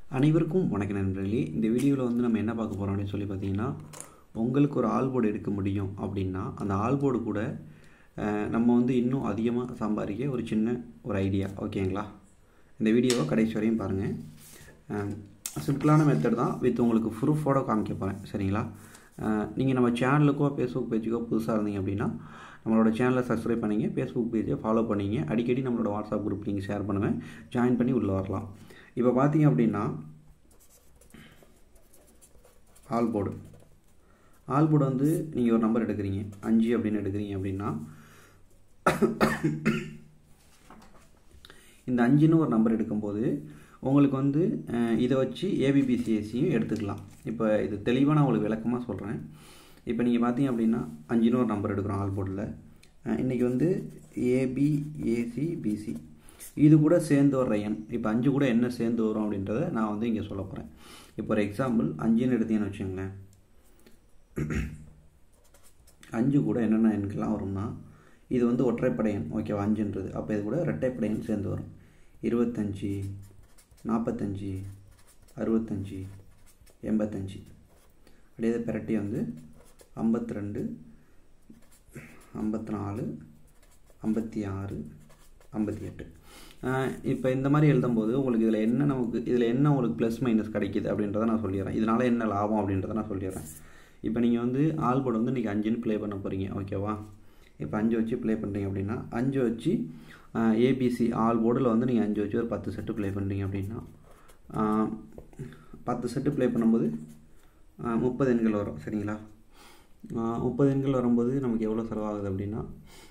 அனைவருக்கும் வணக்க நண்பர்களே இந்த வீடியோவில் வந்து நம்ம என்ன பார்க்க போகிறோம் அப்படின்னு சொல்லி பார்த்தீங்கன்னா உங்களுக்கு ஒரு ஆல்போர்டு எடுக்க முடியும் அப்படின்னா அந்த ஆல்போர்டு கூட அஹ், நம்ம வந்து இன்னும் அதிகமாக சம்பாதிக்க ஒரு சின்ன ஒரு ஐடியா ஓகேங்களா இந்த வீடியோவை கடைசி வரையும் பாருங்கள் சிம்பிளான மெத்தட் தான் வித் உங்களுக்கு ப்ரூஃபோட காமிக்க போகிறேன் சரிங்களா நீங்கள் நம்ம சேனலுக்கோ ஃபேஸ்புக் பேஜுக்கோ புதுசாக இருந்தீங்க அப்படின்னா நம்மளோட சேனலை சப்ஸ்கிரைப் பண்ணிங்க ஃபேஸ்புக் பேஜை ஃபாலோ பண்ணிங்க அடிக்கடி நம்மளோட வாட்ஸ்அப் குரூப் நீங்கள் ஷேர் பண்ணுவேன் ஜாயின் பண்ணி உள்ளே வரலாம் இப்போ பார்த்தீங்க அப்படின்னா ஆல் போர்டு ஆல் போர்டு வந்து நீங்கள் ஒரு நம்பர் எடுக்கிறீங்க அஞ்சு அப்படின்னு எடுக்கிறீங்க அப்படின்னா இந்த அஞ்சுன்னு ஒரு நம்பர் எடுக்கும்போது உங்களுக்கு வந்து அஹ், இதை வச்சு ஏபிபிசிஎஸ்சியும் எடுத்துக்கலாம் இப்போ இது தெளிவாக நான் உங்களுக்கு விளக்கமாக சொல்கிறேன் இப்போ நீங்கள் பார்த்தீங்க அப்படின்னா அஞ்சுன்னு ஒரு நம்பர் எடுக்கிறோம் ஆல் போர்டில் இன்றைக்கி வந்து ஏபி ஏசி பிசி இது கூட சேர்ந்து வர்ற எண் இப்போ அஞ்சு கூட என்ன சேர்ந்து வரும் அப்படின்றத நான் வந்து இங்கே சொல்ல போகிறேன் இப்போ ஒரு எக்ஸாம்பிள் அஞ்சுன்னு எடுத்தீங்கன்னு வச்சுங்களேன் அஞ்சு கூட என்னென்ன எண்கள்லாம் வரும்னா இது வந்து ஒற்றைப்படை எண் ஓகேவா அஞ்சுன்றது அப்போ இது கூட ரெட்டைப்படை எண் சேர்ந்து வரும் இருபத்தஞ்சி நாற்பத்தஞ்சி அறுபத்தஞ்சி எண்பத்தஞ்சு அப்படியே இதை பிரட்டி வந்து ஐம்பத்தி ரெண்டு ஐம்பத்தி நாலு ஐம்பத்தி ஆறு ஐம்பத்தி எட்டு இப்போ இந்த மாதிரி எழுதும்போது உங்களுக்கு இதில் என்ன நமக்கு இதில் என்ன உங்களுக்கு ப்ளஸ் மைனஸ் கிடைக்குது அப்படின்றத நான் சொல்லிடுறேன் இதனால் என்ன லாபம் அப்படின்றத நான் சொல்லிடுறேன் இப்போ நீங்கள் வந்து ஆல்போர்டு வந்து இன்றைக்கி அஞ்சுன்னு ப்ளே பண்ண போகிறீங்க ஓகேவா இப்போ அஞ்சு வச்சு ப்ளே பண்ணுறீங்க அப்படின்னா அஞ்சு வச்சு ஏபிசி ஆல் போர்டில் வந்து நீங்கள் அஞ்சு வச்சு ஒரு பத்து செட்டு ப்ளே பண்ணுறீங்க அப்படின்னா ஆஹ், பத்து செட்டு ப்ளே பண்ணும்போது ஆஹ், முப்பது எண்கள் வரும் சரிங்களா ஆஹ், முப்பது எண்கள் வரும்போது நமக்கு எவ்வளோ செலவாகுது அப்படின்னா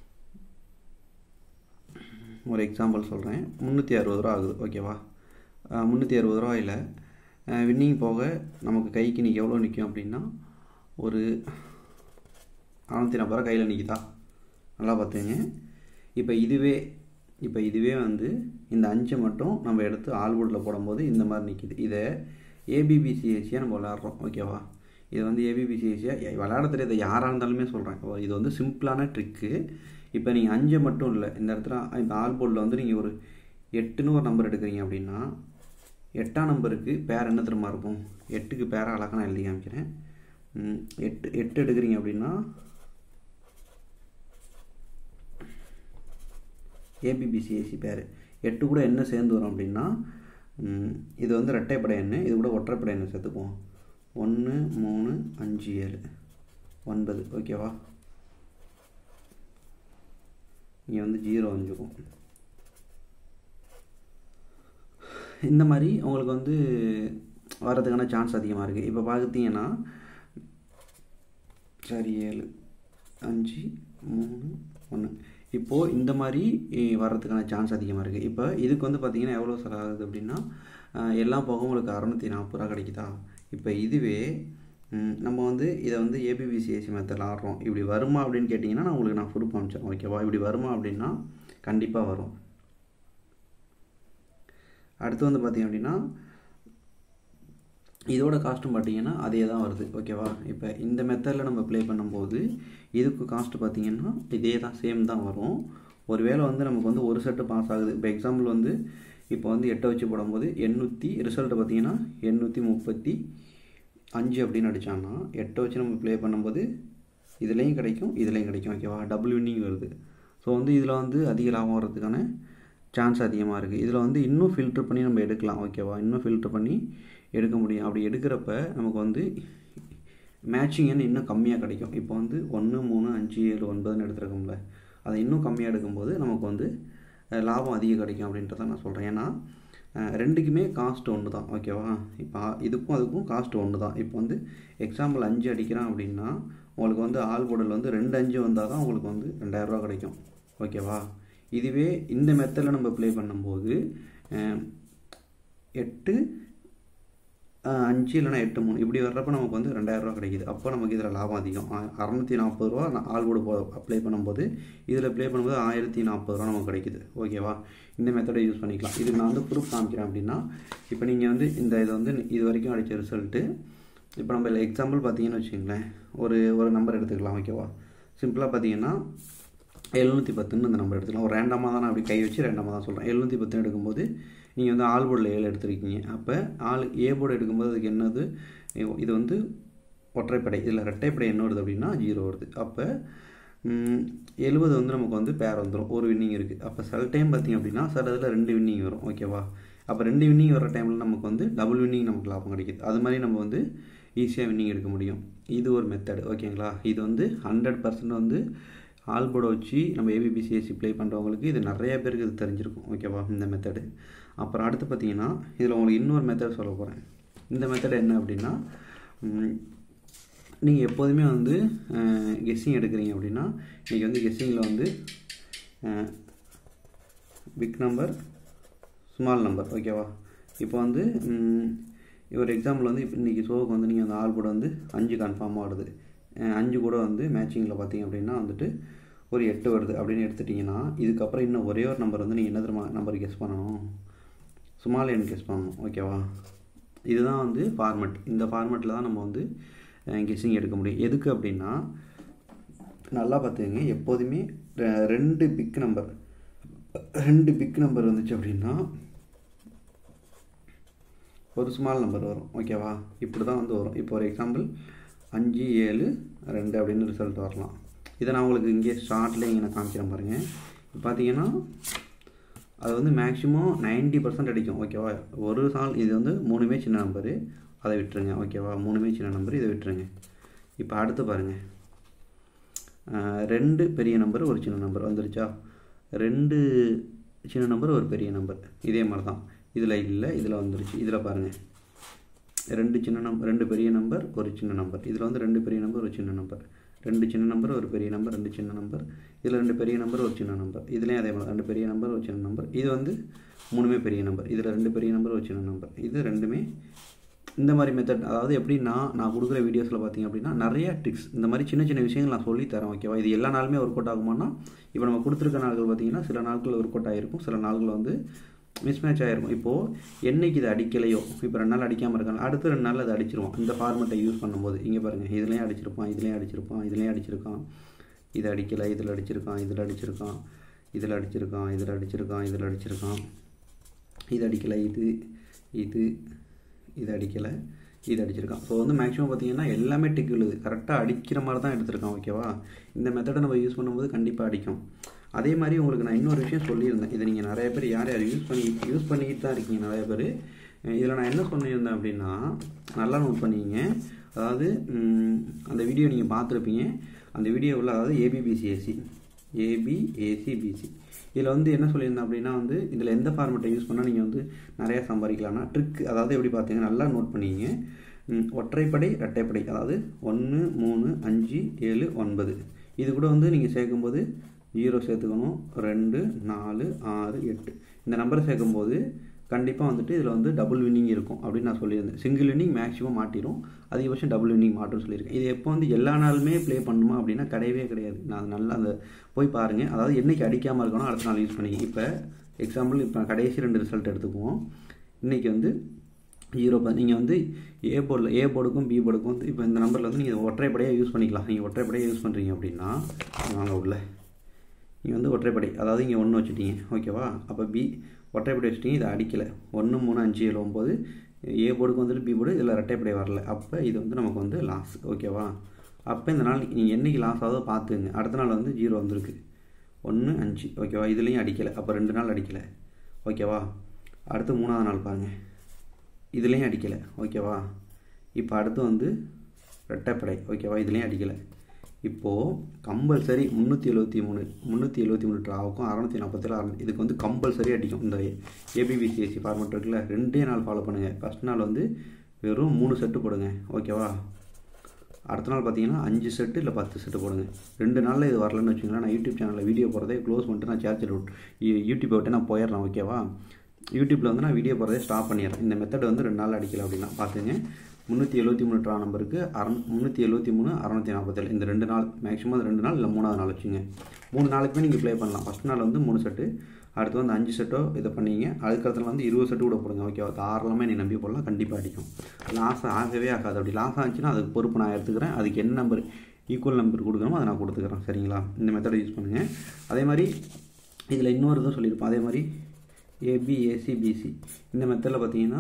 ஒரு எக்ஸாம்பிள் சொல்கிறேன் முந்நூற்றி அறுபது ரூபா ஆகுது ஓகேவா முந்நூற்றி அறுபது ரூபாயில் வின்னிங் போக நமக்கு கைக்கு இன்றைக்கி எவ்வளோ நிற்கும் அப்படின்னா ஒரு நானூற்றி நாற்பது ரூபா கையில் நிற்கிதா நல்லா பார்த்துங்க இப்போ இதுவே இப்போ இதுவே வந்து இந்த அஞ்சை மட்டும் நம்ம எடுத்து ஆல்வுட்டில் போடும்போது இந்த மாதிரி நிற்கிது இதை ஏபிபிசிஎஸ்சியாக நம்ம விளாட்றோம் ஓகேவா இது வந்து ஏபிபிசிஎஸ்சியாக விளையாட தெரியாத யாராக இருந்தாலுமே சொல்கிறேன் இது வந்து சிம்பிளான ட்ரிக்கு இப்போ நீங்கள் அஞ்சை மட்டும் இல்லை இந்த இடத்துல இந்த ஆல்போர்டில் வந்து நீங்கள் ஒரு எட்டுன்னு ஒரு நம்பர் எடுக்கிறீங்க அப்படின்னா எட்டாம் நம்பருக்கு பேர் என்ன தெரியுமா இருக்கும் எட்டுக்கு பேரை அழகாக நான் எழுதி காமிக்கிறேன் ம், எட்டு எட்டு எடுக்கிறீங்க அப்படின்னா ஏபிபிசிஏசி பேர் எட்டு கூட என்ன சேர்ந்து வரும் அப்படின்னா ம், இது வந்து ரெட்டைப்படை எண்ணு இது கூட ஒற்றைப்படை எண்ணு சேர்த்துக்குவோம் ஒன்று மூணு அஞ்சு ஏழு ஒன்பது ஓகேவா இங்கே வந்து ஜீரோ அஞ்சுக்கும் இந்த மாதிரி உங்களுக்கு வந்து வரதுக்கான சான்ஸ் அதிகமாக இருக்குது இப்போ பார்த்தீங்கன்னா சரி ஏழு அஞ்சு மூணு ஒன்று இப்போது இந்த மாதிரி eh, வர்றதுக்கான சான்ஸ் அதிகமாக இருக்குது இப்போ இதுக்கு வந்து பார்த்திங்கன்னா எவ்வளோ செலவாகுது அப்படின்னா அஹ், எல்லாம் போக உங்களுக்கு அறநூற்றி நாற்பது ரூபா கிடைக்குதா இப்போ இதுவே ம், நம்ம வந்து இதை வந்து ஏபிபிசிஎஸ்சி மெத்தடில் ஆடுறோம் இப்படி வருமா அப்படின்னு கேட்டிங்கன்னா நான் உங்களுக்கு நான் ப்ரூஃப் அனுப்பிச்சேன் ஓகேவா இப்படி வருமா அப்படின்னா கண்டிப்பாக வரும் அடுத்து வந்து பார்த்திங்க அப்படின்னா இதோட காஸ்ட்டும் பார்த்தீங்கன்னா அதே தான் வருது ஓகேவா இப்போ இந்த மெத்தடில் நம்ம ப்ளே பண்ணும்போது இதுக்கு காஸ்ட் பார்த்தீங்கன்னா இதே தான் சேம் தான் வரும் ஒருவேளை வந்து நமக்கு வந்து ஒரு செட்டு பாஸ் ஆகுது இப்போ எக்ஸாம்பிள் வந்து இப்போ வந்து எட்டை வச்சு போடும்போது எண்ணூற்றி ரிசல்ட் பார்த்தீங்கன்னா எண்ணூற்றி முப்பத்தி அஞ்சு அப்படின்னு அடித்தான்னா எட்டை வச்சு நம்ம ப்ளே பண்ணும்போது இதுலேயும் கிடைக்கும் இதுலேயும் கிடைக்கும் ஓகேவா டபுள் வின்னிங் வருது ஸோ வந்து இதில் வந்து அதிக லாபம் வர்றதுக்கான சான்ஸ் அதிகமாக இருக்குது இதில் வந்து இன்னும் ஃபில்டர் பண்ணி நம்ம எடுக்கலாம் ஓகேவா இன்னும் ஃபில்டர் பண்ணி எடுக்க முடியும் அப்படி எடுக்கிறப்ப நமக்கு வந்து மேட்சிங் எண் இன்னும் கம்மியாக கிடைக்கும் இப்போ வந்து ஒன்று மூணு அஞ்சு ஏழு ஒன்பதுன்னு எடுத்துருக்கோம்ல அதை இன்னும் கம்மியாக எடுக்கும்போது நமக்கு வந்து அஹ், லாபம் அதிகம் கிடைக்கும் அப்படின்றத நான் சொல்கிறேன் ஏன்னா அஹ், ரெண்டுக்குமே காஸ்ட் ஒன்று தான் ஓகேவா இப்போ இதுக்கும் அதுக்கும் காஸ்ட் ஒன்று தான் இப்போ வந்து எக்ஸாம்பிள் அஞ்சு அடிக்கிறான் அப்படின்னா உங்களுக்கு வந்து ஆல் போர்டில் வந்து ரெண்டு அஞ்சு வந்தால் தான் உங்களுக்கு வந்து ரெண்டாயிரரூவா கிடைக்கும் ஓகேவா இதுவே இந்த மெத்தடில் நம்ம ப்ளே பண்ணும்போது அஹ், எட்டு அஹ், அஞ்சு இல்லைனா எட்டு மூணு இப்படி வர்றப்ப நமக்கு வந்து ரெண்டாயிரரூவா கிடைக்குது அப்போ நமக்கு இதில் லாபம் அதிகம் அ- அறநூற்றி நாற்பது ரூபா நான் ஆள் கூட போ அப்ளை பண்ணும்போது இதில் ப்ளே பண்ணும்போது ஆயிரத்தி நாற்பது ரூபா நமக்கு கிடைக்குது ஓகேவா இந்த மெத்தடை யூஸ் பண்ணிக்கலாம் இதுக்கு நான் வந்து ப்ரூஃப் காமிக்கிறேன் அப்படின்னா இப்போ நீங்கள் வந்து இந்த இதை வந்து இது வரைக்கும் அடித்த ரிசல்ட்டு இப்போ நம்ம இதில் எக்ஸாம்பிள் பார்த்தீங்கன்னு வச்சுங்களேன் ஒரு ஒரு நம்பர் எடுத்துக்கலாம் ஓகேவா சிம்பிளாக பார்த்தீங்கன்னா எழுநூற்றி பத்துன்னு அந்த நம்பர் எடுத்துக்கலாம் ஒரு ரேண்டமாக தான் நான் அப்படி கை வச்சு ரேண்டமாக தான் சொல்கிறேன் எழுநூற்றி பத்துன்னு எடுக்கும்போது நீங்கள் வந்து ஆல் போர்டில் ஏழு எடுத்திருக்கீங்க அப்போ ஆள் ஏ போர்டு எடுக்கும்போது அதுக்கு என்னது இது வந்து ஒற்றைப்படை இதில் ரெட்டைப்படை என்ன வருது அப்படின்னா ஜீரோ வருது அப்போ எழுபது வந்து நமக்கு வந்து பேர் வந்துடும் ஒரு வின்னிங் இருக்குது அப்போ சில டைம் பார்த்திங்க அப்படின்னா சில இதில் ரெண்டு வின்னிங் வரும் ஓகேவா அப்போ ரெண்டு வின்னிங் வர டைமில் நமக்கு வந்து டபுள் வின்னிங் நமக்கு லாபம் கிடைக்குது அது மாதிரி நம்ம வந்து ஈஸியாக வின்னிங் எடுக்க முடியும் இது ஒரு மெத்தடு ஓகேங்களா இது வந்து ஹண்ட்ரட் பர்சன்ட் வந்து ஆல் போர்டை வச்சு நம்ம ஏபிபிசிஎஸ்சி ப்ளே பண்ணுறவங்களுக்கு இது நிறைய பேருக்கு இது தெரிஞ்சிருக்கும் ஓகேவா இந்த மெத்தடு அப்புறம் அடுத்து பார்த்தீங்கன்னா இதில் உங்களுக்கு இன்னொரு மெத்தட் சொல்ல போகிறேன் இந்த மெத்தட் என்ன அப்படின்னா நீங்கள் எப்போதுமே வந்து கெஸ்ஸிங் எடுக்கிறீங்க அப்படின்னா இன்றைக்கி வந்து கெஸ்ஸிங்கில் வந்து பிக் நம்பர் ஸ்மால் நம்பர் ஓகேவா இப்போ வந்து ஒரு எக்ஸாம்பிள் வந்து இப்போ இன்றைக்கி ஷோவுக்கு வந்து நீங்கள் அந்த ஆல் போர்டு வந்து அஞ்சு கன்ஃபார்மாக வருது அஞ்சு கூட வந்து மேட்சிங்கில் பார்த்தீங்க அப்படின்னா வந்துட்டு ஒரு எட்டு வருது அப்படின்னு எடுத்துட்டிங்கன்னா இதுக்கப்புறம் இன்னும் ஒரே ஒரு நம்பர் வந்து நீங்கள் என்ன தெரியுமா நம்பர் கெஸ் பண்ணணும் ஸ்மால் என் கெஸ் பண்ணணும் ஓகேவா இதுதான் வந்து ஃபார்மெட் இந்த ஃபார்மெட்டில் தான் நம்ம வந்து கெஸ்ஸிங் எடுக்க முடியும் எதுக்கு அப்படின்னா நல்லா பார்த்துங்க எப்போதுமே ரெண்டு பிக் நம்பர் ரெண்டு பிக் நம்பர் வந்துச்சு அப்படின்னா ஒரு ஸ்மால் நம்பர் வரும் ஓகேவா இப்படி தான் வந்து வரும் இப்போ ஒரு எக்ஸாம்பிள் அஞ்சு ஏழு ரெண்டு அப்படின்னு ரிசல்ட் வரலாம் இதை நான் உங்களுக்கு இங்கே ஸ்டார்ட்லேயே இங்கே நான் காமிக்கிறேன் பாருங்கள் இப்போ பார்த்தீங்கன்னா அது வந்து மேக்ஸிமம் நைன்ட்டி பர்சன்ட் அடிக்கும் ஓகேவா ஒரு சால் இது வந்து மூணுமே சின்ன நம்பரு அதை விட்டுருங்க ஓகேவா மூணுமே சின்ன நம்பர் இதை விட்டுருங்க இப்போ அடுத்து பாருங்கள் ரெண்டு பெரிய நம்பர் ஒரு சின்ன நம்பர் வந்துருச்சா ரெண்டு சின்ன நம்பர் ஒரு பெரிய நம்பர் இதே மாதிரி தான் இதில் இல்லை இதில் வந்துருச்சு இதில் பாருங்கள் ரெண்டு சின்ன நம்பர் ரெண்டு பெரிய நம்பர் ஒரு சின்ன நம்பர் இதில் வந்து ரெண்டு பெரிய நம்பர் ஒரு சின்ன நம்பர் ரெண்டு சின்ன நம்பர் ஒரு பெரிய நம்பர் ரெண்டு சின்ன நம்பர் இதில் ரெண்டு பெரிய நம்பர் ஒரு சின்ன நம்பர் இதுலேயும் அதே மாதிரி ரெண்டு பெரிய நம்பர் ஒரு சின்ன நம்பர் இது வந்து மூணுமே பெரிய நம்பர் இதில் ரெண்டு பெரிய நம்பர் ஒரு சின்ன நம்பர் இது ரெண்டுமே இந்த மாதிரி மெத்தட் அதாவது எப்படின்னா நான் கொடுக்குற வீடியோஸில் பார்த்தீங்க அப்படின்னா நிறைய ட்ரிக்ஸ் இந்த மாதிரி சின்ன சின்ன விஷயங்கள் நான் சொல்லி தரேன் ஓகேவா இது எல்லா நாளுமே ஒர்க் அவுட் ஆகுமானா இப்போ நம்ம கொடுத்துருக்க நாட்கள் பார்த்தீங்கன்னா சில நாட்கள் ஒர்க் அவுட் ஆகிருக்கும் சில நாட்கள் வந்து மிஸ் மேட்ச் ஆகிருக்கும் இப்போது என்னைக்கு இது அடிக்கலையோ இப்போ ரெண்டு நாள் அடிக்காமல் இருக்காங்க அடுத்த ரெண்டு நாள் அதை அடிச்சிருவான் இந்த ஃபார்மெட்டை யூஸ் பண்ணும்போது இங்கே பாருங்கள் இதுலேயும் அடிச்சிருப்பான் இதுலேயும் அடிச்சிருப்பான் இதுலேயும் அடிச்சிருக்கான் இது அடிக்கலை இதில் அடிச்சிருக்கான் இதில் அடிச்சிருக்கான் இதில் அடிச்சிருக்கான் இதில் அடிச்சிருக்கான் இதில் அடிச்சிருக்கான் இது அடிக்கலை இது இது இது அடிக்கலை இது அடிச்சிருக்கான் ஸோ வந்து மேக்ஸிமம் பார்த்தீங்கன்னா எல்லாமே டிக் விழுது கரெக்டாக அடிக்கிற மாதிரி தான் எடுத்திருக்கான் ஓகேவா இந்த மெத்தடை நம்ம யூஸ் பண்ணும்போது கண்டிப்பாக அடிக்கும் அதே மாதிரி உங்களுக்கு நான் இன்னொரு விஷயம் சொல்லியிருந்தேன் இதை நீங்கள் நிறைய பேர் யார் யார் யூஸ் பண்ணி யூஸ் பண்ணிக்கிட்டு தான் இருக்கீங்க நிறைய பேர் இதில் நான் என்ன சொல்லியிருந்தேன் அப்படின்னா நல்லா நோட் பண்ணிங்க அதாவது அந்த வீடியோ நீங்கள் பார்த்துருப்பீங்க அந்த வீடியோவில் அதாவது ஏபிபிசிஎஸ்சி ஏபிஏசிபிசி இதில் வந்து என்ன சொல்லியிருந்தேன் அப்படின்னா வந்து இதில் எந்த ஃபார்மெட்டை யூஸ் பண்ணால் நீங்கள் வந்து நிறையா சம்பாதிக்கலாம்னா ட்ரிக் அதாவது எப்படி பார்த்தீங்க நல்லா நோட் பண்ணிங்க ஒற்றைப்படை இரட்டைப்படை அதாவது ஒன்று மூணு அஞ்சு ஏழு ஒன்பது இது கூட வந்து நீங்கள் சேர்க்கும்போது ஜீரோ சேர்த்துக்கணும் ரெண்டு நாலு ஆறு எட்டு இந்த நம்பரை சேர்க்கும்போது கண்டிப்பாக வந்துட்டு இதில் வந்து டபுள் வின்னிங் இருக்கும் அப்படின்னு நான் சொல்லியிருந்தேன் சிங்கிள் வின்னிங் மேக்ஸிமம் மாட்டிடும் அதிகபட்சம் டபுள் வின்னிங் மாட்டும்னு சொல்லியிருக்கேன் இது எப்போ வந்து எல்லா நாளுமே ப்ளே பண்ணணுமா அப்படின்னா கிடையவே கிடையாது நான் நல்லா அந்த போய் பாருங்கள் அதாவது என்றைக்கு அடிக்காமல் இருக்கணும் அடுத்த நாள் யூஸ் பண்ணிக்க இப்போ எக்ஸாம்பிள் இப்போ கடைசி ரெண்டு ரிசல்ட் எடுத்துக்குவோம் இன்றைக்கி வந்து ஜீரோ ப நீங்கள் வந்து ஏ போர்டில் ஏ போர்டுக்கும் பி போர்டுக்கும் வந்து இப்போ இந்த நம்பரில் வந்து நீங்கள் ஒற்றைப்படையாக யூஸ் பண்ணிக்கலாம் நீங்கள் ஒற்றைப்படையாக யூஸ் பண்ணுறீங்க அப்படின்னா வாங்க உள்ள நீங்கள் வந்து ஒற்றைப்படை அதாவது இங்கே ஒன்று வச்சுட்டீங்க ஓகேவா அப்போ பி ஒற்றைப்படை வச்சுட்டீங்க இதை அடிக்கலை ஒன்று மூணு அஞ்சு ஏழு ஒம்பது ஏ போர்டுக்கு வந்துட்டு பி போர்டு இதில் ரெட்டைப்படை வரல அப்போ இது வந்து நமக்கு வந்து லாஸ் ஓகேவா அப்போ இந்த நாள் நீங்கள் என்றைக்கு லாஸ் ஆகுதோ பார்த்துங்க அடுத்த நாள் வந்து ஜீரோ வந்திருக்கு ஒன்று அஞ்சு ஓகேவா இதுலேயும் அடிக்கலை அப்போ ரெண்டு நாள் அடிக்கலை ஓகேவா அடுத்து மூணாவது நாள் பாருங்கள் இதுலேயும் அடிக்கலை ஓகேவா இப்போ அடுத்து வந்து ரெட்டைப்படை ஓகேவா இதுலேயும் அடிக்கலை இப்போது கம்பல்சரி முந்நூற்றி எழுபத்தி மூணு முந்நூற்றி எழுபத்தி மூணு ட்ராவுக்கும் அறநூற்றி நாற்பத்தேழு அறநூத்தி இதுக்கு வந்து கம்பல்சரி அடிக்கும் இந்த ஏபிபிசிஎஸ்சி ஃபார்மெட் இருக்குல்ல ரெண்டே நாள் ஃபாலோ பண்ணுங்கள் ஃபஸ்ட் நாள் வந்து வெறும் மூணு செட்டு போடுங்க ஓகேவா அடுத்த நாள் பார்த்தீங்கன்னா அஞ்சு செட்டு இல்லை பத்து செட்டு போடுங்க ரெண்டு நாளில் இது வரலன்னு வச்சுங்களேன் நான் யூடியூப் சேனலில் வீடியோ போகிறதே க்ளோஸ் பண்ணிட்டு நான் சார்ஜர் விட்டு யூடியூப்பை விட்டு நான் போயிடுறேன் ஓகேவா யூடியூப்பில் வந்து நான் வீடியோ போகிறதே ஸ்டாப் பண்ணிடுறேன் இந்த மெத்தட் வந்து ரெண்டு நாள் அடிக்கல அப்படின்னா பார்த்துங்க முந்நூற்றி எழுபத்தி மூணு ட்ரா நம்பருக்கு அறநூ முந்நூற்றி எழுபத்தி மூணு அறநூற்றி நாற்பத்தேழு இந்த ரெண்டு நாள் மேக்ஸிமம் ரெண்டு நாள் இல்லை மூணாவது நாள் வச்சுங்க மூணு நாளுக்குமே நீங்கள் ப்ளே பண்ணலாம் ஃபஸ்ட் நாள் வந்து மூணு செட்டு அடுத்து வந்து அஞ்சு செட்டோ இதை பண்ணீங்க அதுக்கடுத்துல வந்து இருபது செட்டு கூட போடுங்க ஓகே தாராளமாக நீ நம்பி போடலாம் கண்டிப்பாக அடிக்கும் லாஸ் ஆகவே ஆகாது அப்படி லாஸ் ஆச்சுன்னா அதுக்கு பொறுப்பு நான் எடுத்துக்கிறேன் அதுக்கு என்ன நம்பர் ஈக்குவல் நம்பர் கொடுக்கணுமோ அதை நான் கொடுத்துக்கிறேன் சரிங்களா இந்த மெத்தடை யூஸ் பண்ணுங்கள் அதே மாதிரி இதில் இன்னொரு இதுவும் சொல்லியிருப்போம் அதே மாதிரி ஏபி ஏசி பிசி இந்த மெத்தடில் பார்த்தீங்கன்னா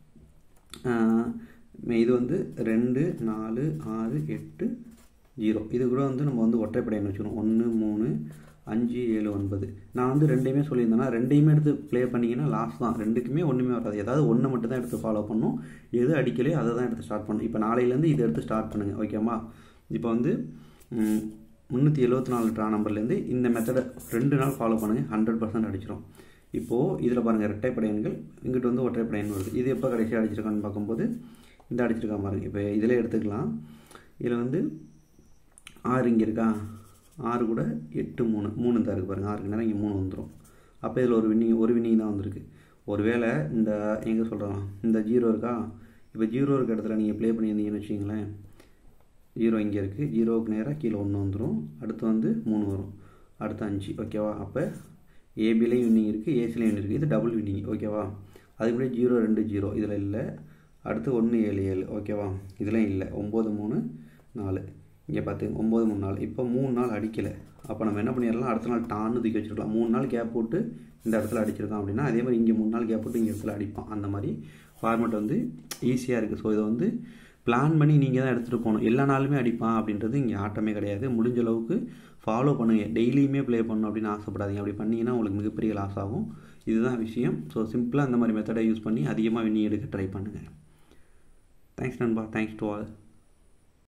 இது வந்து ரெண்டு நாலு ஆறு எட்டு ஜீரோ இது கூட வந்து நம்ம வந்து ஒற்றைப்படைன்னு வச்சுக்கணும் ஒன்று மூணு அஞ்சு ஏழு ஒன்பது நான் வந்து ரெண்டையுமே சொல்லியிருந்தேன்னா ரெண்டையுமே எடுத்து ப்ளே பண்ணிங்கன்னா லாஸ்ட் தான் ரெண்டுக்குமே ஒன்றுமே வராது ஏதாவது ஒன்று மட்டும் தான் எடுத்து ஃபாலோ பண்ணும் எது அடிக்கலையோ அதை தான் எடுத்து ஸ்டார்ட் பண்ணும் இப்போ நாளையிலேருந்து இதை எடுத்து ஸ்டார்ட் பண்ணுங்கள் ஓகேவா இப்போ வந்து முந்நூற்றி எழுபத்தி நாலு ட்ரா நம்பர்லேருந்து இந்த மெத்தடை ரெண்டு நாள் ஃபாலோ பண்ணுங்கள் ஹண்ட்ரட் பர்சன்ட் அடிச்சிடும் இப்போது இதில் பாருங்கள் ரெட்டைப்படை எண்கள் இங்கிட்டு வந்து ஒற்றைப்படை எண் வருது இது எப்போ கடைசியாக அடிச்சிருக்கான்னு பார்க்கும்போது இந்த அடிச்சிருக்கா பாருங்க இப்போ இதில் எடுத்துக்கலாம் இதில் வந்து ஆறு இங்கே இருக்கா ஆறு கூட எட்டு மூணு மூணு தான் இருக்குது பாருங்கள் ஆறுக்கு நேரம் இங்கே மூணு வந்துடும் அப்போ இதில் ஒரு வின்னிங் ஒரு வின்னிங் தான் வந்திருக்கு ஒருவேளை இந்த எங்கே சொல்கிறோம் இந்த ஜீரோ இருக்கா இப்போ ஜீரோ இருக்க இடத்துல நீங்கள் ப்ளே பண்ணியிருந்தீங்கன்னு வச்சிங்களேன் ஜீரோ இங்கே இருக்குது ஜீரோவுக்கு நேராக கீழே ஒன்று வந்துடும் அடுத்து வந்து மூணு வரும் அடுத்து அஞ்சு ஓகேவா அப்போ ஏபிலையும் வின்னிங் இருக்குது ஏசிலையும் வின்னிங் இருக்குது இது டபுள் வின்னிங் ஓகேவா அதுக்கு முன்னாடி ஜீரோ ரெண்டு ஜீரோ இதில் இல்லை அடுத்து ஒன்று ஏழு ஏழு ஓகேவா இதெல்லாம் இல்லை ஒம்பது மூணு நாலு இங்கே பார்த்து ஒம்பது மூணு நாள் இப்போ மூணு நாள் அடிக்கலை அப்போ நம்ம என்ன பண்ணிடலாம் அடுத்த நாள் டான்னு தூக்கி வச்சுருக்கலாம் மூணு நாள் கேப் போட்டு இந்த இடத்துல அடிச்சிருக்கான் அப்படின்னா அதே மாதிரி இங்கே மூணு நாள் கேப் போட்டு இங்கே இடத்துல அடிப்பான் அந்த மாதிரி ஃபார்மெட் வந்து ஈஸியாக இருக்குது ஸோ இதை வந்து பிளான் பண்ணி நீங்கள் தான் எடுத்துகிட்டு போகணும் எல்லா நாளுமே அடிப்பான் அப்படின்றது இங்கே ஆட்டமே கிடையாது முடிஞ்ச அளவுக்கு ஃபாலோ பண்ணுங்கள் டெய்லியுமே ப்ளே பண்ணணும் அப்படின்னு ஆசைப்படாதீங்க அப்படி பண்ணிங்கன்னா உங்களுக்கு மிகப்பெரிய லாஸ் ஆகும் இதுதான் விஷயம் ஸோ சிம்பிளாக அந்த மாதிரி மெத்தடை யூஸ் பண்ணி அதிகமாக விண்ணி எடுக்க ட்ரை பண்ணுங்கள் தேங்க்ஸ் நண்பா தேங்க்ஸ் டு ஆல்